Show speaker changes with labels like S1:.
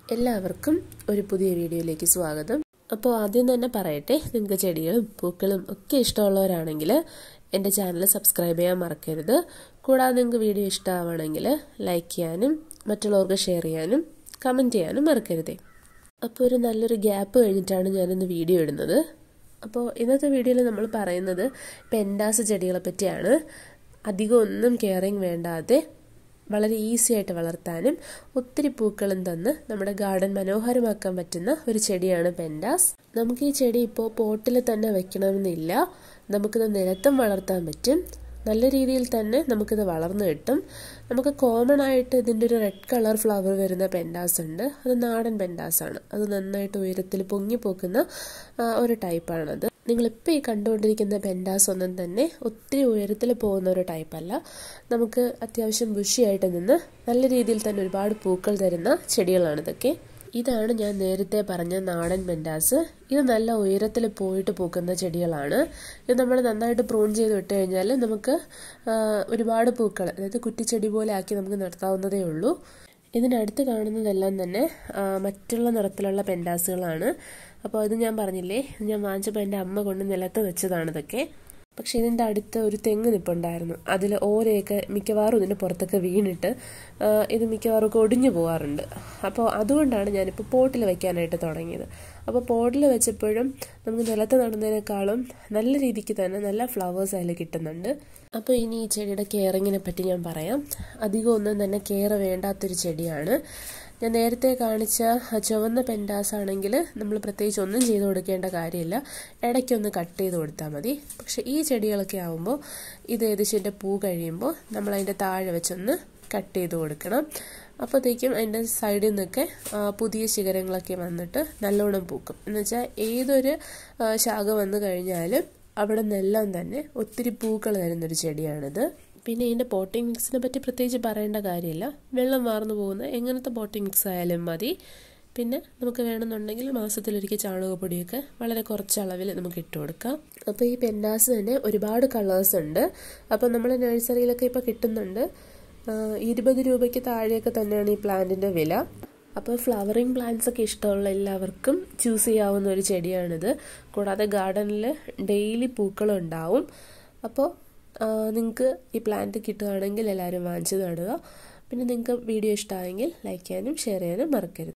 S1: എല്ലാവർക്കും ഒരു പുതിയ വീഡിയോയിലേക്ക് സ്വാഗതം അപ്പോൾ ആദ്യം തന്നെ പറയട്ടെ നിങ്ങൾക്ക് ചെടികളും പൂക്കളും ഒക്കെ ഇഷ്ടമുള്ളവരാണെങ്കിൽ എൻ്റെ ചാനൽ സബ്സ്ക്രൈബ് ചെയ്യാൻ മറക്കരുത് കൂടാതെ നിങ്ങൾക്ക് വീഡിയോ ഇഷ്ടമാവണമെങ്കിൽ ലൈക്ക് ചെയ്യാനും മറ്റുള്ളവർക്ക് ഷെയർ ചെയ്യാനും കമൻറ്റ് ചെയ്യാനും മറക്കരുതേ അപ്പോൾ ഒരു നല്ലൊരു ഗ്യാപ്പ് കഴിഞ്ഞിട്ടാണ് ഞാനിന്ന് വീഡിയോ ഇടുന്നത് അപ്പോൾ ഇന്നത്തെ വീഡിയോയിൽ നമ്മൾ പറയുന്നത് പെൻഡാസ് ചെടികളെ പറ്റിയാണ് അധികം ഒന്നും കെയറിങ് വേണ്ടാതെ വളരെ ഈസി ആയിട്ട് വളർത്താനും ഒത്തിരി പൂക്കളും തന്ന് നമ്മുടെ ഗാർഡൻ മനോഹരമാക്കാൻ പറ്റുന്ന ഒരു ചെടിയാണ് പെൻഡാസ് നമുക്ക് ഈ ചെടി ഇപ്പോൾ പോട്ടിൽ തന്നെ വെക്കണമെന്നില്ല നമുക്കിത് നിലത്തും വളർത്താൻ പറ്റും നല്ല രീതിയിൽ തന്നെ നമുക്കിത് വളർന്നു കിട്ടും നമുക്ക് കോമൺ ആയിട്ട് ഇതിൻ്റെ ഒരു റെഡ് കളർ ഫ്ലവർ വരുന്ന പെൻഡാസ് ഉണ്ട് അത് നാടൻ പെൻഡാസ് ആണ് അത് നന്നായിട്ട് ഉയരത്തിൽ പൊങ്ങിപ്പോക്കുന്ന ഒരു ടൈപ്പാണത് നിങ്ങളിപ്പോൾ ഈ കണ്ടുകൊണ്ടിരിക്കുന്ന പെൻഡാസ് ഒന്നും തന്നെ ഒത്തിരി ഉയരത്തിൽ പോകുന്ന ഒരു ടൈപ്പല്ല നമുക്ക് അത്യാവശ്യം ബുഷിയായിട്ട് നിന്ന് നല്ല രീതിയിൽ തന്നെ ഒരുപാട് പൂക്കൾ തരുന്ന ചെടികളാണ് ഇതൊക്കെ ഇതാണ് ഞാൻ നേരത്തെ പറഞ്ഞ നാടൻ പെൻഡാസ് ഇത് നല്ല ഉയരത്തിൽ പോയിട്ട് പൂക്കുന്ന ചെടികളാണ് ഇത് നമ്മൾ നന്നായിട്ട് പ്രൂൺ ചെയ്ത് വിട്ട് കഴിഞ്ഞാൽ നമുക്ക് ഒരുപാട് പൂക്കൾ അതായത് കുറ്റിച്ചെടി പോലെ ആക്കി നമുക്ക് നിർത്താവുന്നതേ ഉള്ളൂ ഇതിനടുത്ത് കാണുന്നതെല്ലാം തന്നെ മറ്റുള്ള നിറത്തിലുള്ള പെൻഡാസുകളാണ് അപ്പോൾ ഇത് ഞാൻ പറഞ്ഞില്ലേ ഞാൻ വാങ്ങിച്ചപ്പോൾ എൻ്റെ അമ്മ കൊണ്ട് നിലത്ത് വെച്ചതാണ് ഇതൊക്കെ പക്ഷെ ഇതിൻ്റെ അടുത്ത് ഒരു തെങ്ങ് നിപ്പുണ്ടായിരുന്നു അതിൽ ഓരയൊക്കെ മിക്കവാറും ഇതിൻ്റെ പുറത്തൊക്കെ വീണിട്ട് ഇത് മിക്കവാറും ഒക്കെ ഒടിഞ്ഞു പോകാറുണ്ട് അപ്പോൾ അതുകൊണ്ടാണ് ഞാനിപ്പോൾ പോട്ടിൽ വെക്കാനായിട്ട് തുടങ്ങിയത് അപ്പോൾ പോട്ടിൽ വെച്ചപ്പോഴും നമുക്ക് നിലത്ത് നടുന്നതിനേക്കാളും നല്ല രീതിക്ക് തന്നെ നല്ല ഫ്ലവേഴ്സ് അതിൽ കിട്ടുന്നുണ്ട് അപ്പോൾ ഇനി ഈ ചെടിയുടെ കെയറിങ്ങിനെ പറ്റി ഞാൻ പറയാം അധികം ഒന്നും തന്നെ കെയർ വേണ്ടാത്തൊരു ചെടിയാണ് ഞാൻ നേരത്തെ കാണിച്ച ചുവന്ന പെൻഡാസ് ആണെങ്കിൽ നമ്മൾ പ്രത്യേകിച്ച് ഒന്നും ചെയ്ത് കൊടുക്കേണ്ട കാര്യമില്ല ഇടയ്ക്കൊന്ന് കട്ട് ചെയ്ത് കൊടുത്താൽ മതി പക്ഷേ ഈ ചെടികളൊക്കെ ആകുമ്പോൾ ഇത് ഏകദേശം പൂ കഴിയുമ്പോൾ നമ്മൾ അതിൻ്റെ താഴെ വെച്ചൊന്ന് കട്ട് ചെയ്ത് കൊടുക്കണം അപ്പോഴത്തേക്കും അതിൻ്റെ സൈഡിൽ നിന്നൊക്കെ പുതിയ ശിഖരങ്ങളൊക്കെ വന്നിട്ട് നല്ലോണം പൂക്കും എന്ന് വെച്ചാൽ ഏതൊരു ശാഖ വന്നു കഴിഞ്ഞാലും അവിടെ നിന്നെല്ലാം തന്നെ ഒത്തിരി പൂക്കൾ തരുന്നൊരു ചെടിയാണിത് പിന്നെ ഇതിൻ്റെ പോട്ടിംഗ് മിക്സിനെ പറ്റി പ്രത്യേകിച്ച് പറയേണ്ട കാര്യമില്ല വെള്ളം വാർന്നു പോകുന്ന എങ്ങനത്തെ പോട്ടിംഗ് മിക്സ് ആയാലും മതി പിന്നെ നമുക്ക് വേണമെന്നുണ്ടെങ്കിൽ മാസത്തിലൊരിക്കൽ ചാണകപ്പൊടിയൊക്കെ വളരെ കുറച്ച് അളവിൽ നമുക്ക് ഇട്ട് കൊടുക്കാം അപ്പോൾ ഈ പെൻഡാസ് തന്നെ ഒരുപാട് കളേഴ്സ് ഉണ്ട് അപ്പോൾ നമ്മൾ നഴ്സറിയിലൊക്കെ ഇപ്പോൾ കിട്ടുന്നുണ്ട് ഇരുപത് രൂപയ്ക്ക് താഴെയൊക്കെ തന്നെയാണ് ഈ പ്ലാന്റിൻ്റെ വില അപ്പോൾ ഫ്ലവറിങ് പ്ലാന്റ്സ് ഒക്കെ ഇഷ്ടമുള്ള എല്ലാവർക്കും ചൂസ് ചെയ്യാവുന്ന ഒരു ചെടിയാണിത് കൂടാതെ ഗാർഡനിൽ ഡെയിലി പൂക്കളും ഉണ്ടാവും അപ്പോൾ നിങ്ങൾക്ക് ഈ പ്ലാന്റ് കിട്ടുകയാണെങ്കിൽ എല്ലാവരും വാങ്ങിച്ച് നടുക പിന്നെ നിങ്ങൾക്ക് വീഡിയോ ഇഷ്ടമായെങ്കിൽ ലൈക്ക് ചെയ്യാനും ഷെയർ ചെയ്യാനും മറക്കരുത്